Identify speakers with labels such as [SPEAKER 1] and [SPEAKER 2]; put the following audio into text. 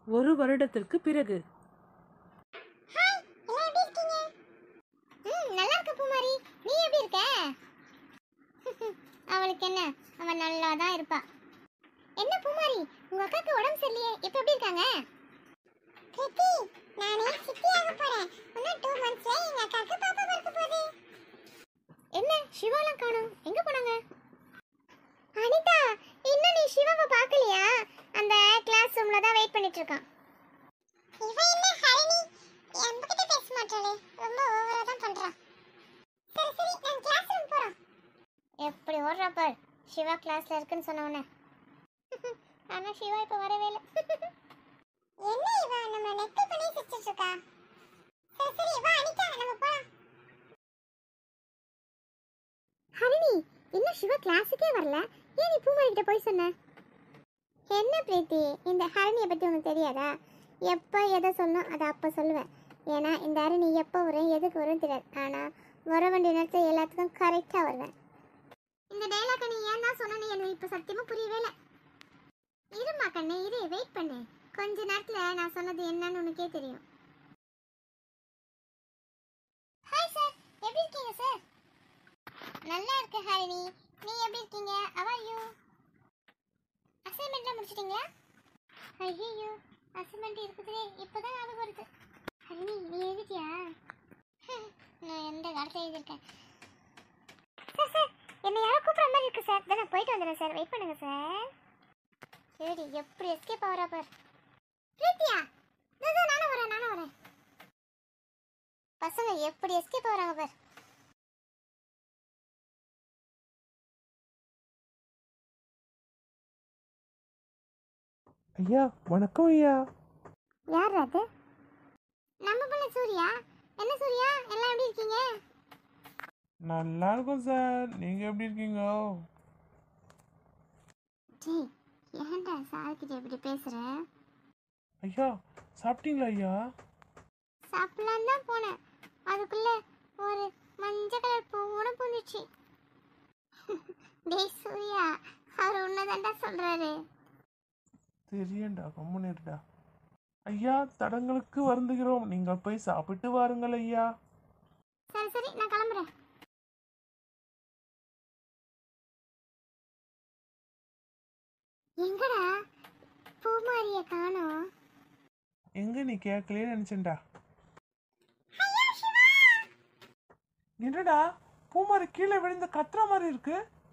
[SPEAKER 1] ஒரு வருடத்திற்கு பிறகு
[SPEAKER 2] ஹாய் எல்லாம் எப்படி இருக்கீங்க ம் நல்லா இருக்க பூமாரி நீ எப்படி இருக்க அவளுக்கு என்ன அவன் நல்லா தான் இருப்பா என்ன பூமாரி உங்க அக்காக்கு உடம்பு சரியில்லையே இப்போ எப்படி இருக்காங்க கிருத்தி நானே சித்தி ஆக போறேன் இன்னும் டூ மந்த்ஸ்ல எங்க அக்காக்கு பாப்பா பிறக்க போகுது என்ன சிவாலாம் காணோம் எங்க போனாங்க அனிதா இன்னும் நீ சிவாவை பார்க்கலையா அந்த கிளாஸ் ரூம்ல தான் வெயிட் பண்ணிட்டு இருக்கான் இவன் என்ன ஹரிணி என்கிட்ட பேச மாட்டாளே ரொம்ப ஓவரா தான் பண்றான் சரி சரி நான் கிளாஸ் ரூம் போறோம் எப்படி ஓடுறா பார் சிவா கிளாஸ்ல இருக்குன்னு சொன்ன உடனே ஆனா சிவா இப்ப வரவே இல்லை என்ன இவ நம்ம நெக்கல் பண்ணி சிரிச்சிட்டு இருக்கா சரி சரி வா அனிதா நம்ம போலாம் ஹரிணி இன்னும் சிவா கிளாஸுக்கே வரல ஏன் நீ பூமாரி கிட்ட போய் சொன்ன என்ன பிரீத்தி இந்த ஹரணியை பற்றி உனக்கு தெரியாதா எப்போ எதை சொல்லணும் அதை அப்போ சொல்லுவேன் ஏன்னா இந்த ஹரணி எப்போ வரும் எதுக்கு வரும் தெரியாது ஆனால் வர வேண்டிய நேரத்தில் எல்லாத்துக்கும் கரெக்டாக வருவேன் இந்த டைலாக்கை நீ ஏன் தான் சொன்னு எனக்கு இப்போ சத்தியமாக புரியவே இல்லை இருமா கண்ணு இரு வெயிட் பண்ணு கொஞ்ச நேரத்தில் நான் சொன்னது என்னன்னு உனக்கே தெரியும் ஹாய் சார் எப்படி இருக்கீங்க சார் நல்லா இருக்கு ஹரிணி நீ எப்படி இருக்கீங்க அவர் யூ அசைன்மெண்ட்லாம் முடிச்சிட்டீங்களா ஐயோ அசைன்மெண்ட் இருக்குது இப்போதான் ஞாபகம் வருது ஹரிணி நீ எழுதிட்டியா நான் எந்த காலத்தில் எழுதியிருக்கேன் சார் சார் என்னை யாரோ கூப்பிட்ற மாதிரி இருக்கு சார் நான் போயிட்டு வந்துடுறேன் சார் வெயிட் பண்ணுங்க சார் சரி எப்படி எஸ்கேப் ஆகிறா பார் பிரீத்தியா இதோ, இதோ, நானும் வரேன் நானும் வரேன் பசங்க எப்படி எஸ்கேப் ஆகுறாங்க பார்
[SPEAKER 1] ஐயா வணக்கம் ஐயா
[SPEAKER 2] யார் அது நம்ம பண்ண சூர்யா என்ன சூர்யா எல்லாம் எப்படி இருக்கீங்க
[SPEAKER 1] நல்லா இருக்கும் சார் நீங்க எப்படி இருக்கீங்க
[SPEAKER 2] டேய் ஏன்டா சார்கிட்ட இப்படி பேசுற
[SPEAKER 1] ஐயா சாப்பிட்டீங்களா ஐயா
[SPEAKER 2] சாப்பிடலாம் தான் போனேன் அதுக்குள்ள ஒரு மஞ்சள் கலர் பூவோட பூந்துச்சு டேய் சூர்யா அவர் உன்னதாண்டா சொல்றாரு
[SPEAKER 1] தெரியண்டா கம்முனிருடா ஐயா தடங்களுக்கு வருந்துகிறோம் நீங்கள் போய் சாப்பிட்டு வாருங்கள் ஐயா
[SPEAKER 2] சரி சரி நான் கிளம்புறேன் எங்கடா பூமாரிய காணோம்
[SPEAKER 1] எங்க நீ கேட்கலையே நினைச்சேன்டா என்னடா பூமாரி கீழே விழுந்து கத்துற மாதிரி இருக்கு